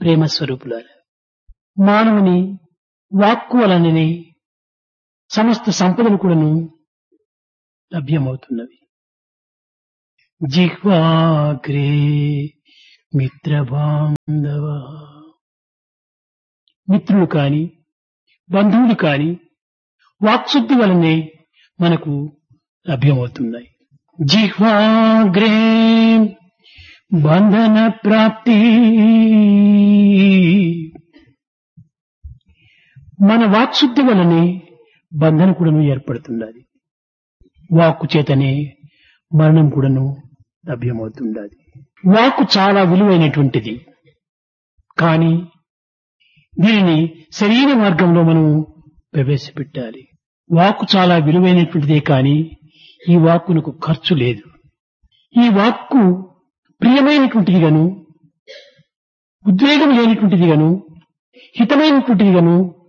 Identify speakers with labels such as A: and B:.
A: ప్రేమ స్వరూపులారా మానవుని వాక్కు వలననే సమస్త సంపదలు కూడాను లభ్యమవుతున్నవి జిహ్వాగ్రే మిత్రబాంధవ మిత్రులు కాని బంధువులు కాని వాక్శుద్ధి వలనే మనకు లభ్యమవుతున్నాయి జిహ్వాగ్రే బంధన ప్రాప్తి మన వాక్శుద్ధి వలనే బంధన కూడాను ఏర్పడుతున్నది వాక్కు చేతనే మరణం కూడాను లభ్యమవుతున్నది వాక్కు చాలా విలువైనటువంటిది కానీ దీనిని సరైన మార్గంలో మనం ప్రవేశపెట్టాలి వాక్కు చాలా విలువైనటువంటిదే కానీ ఈ వాక్కునకు ఖర్చు లేదు ఈ వాక్కు ప్రియమైనటువంటిది గాను ఉద్వేగం లేనటువంటిది గాను హితమైనటువంటిది గాను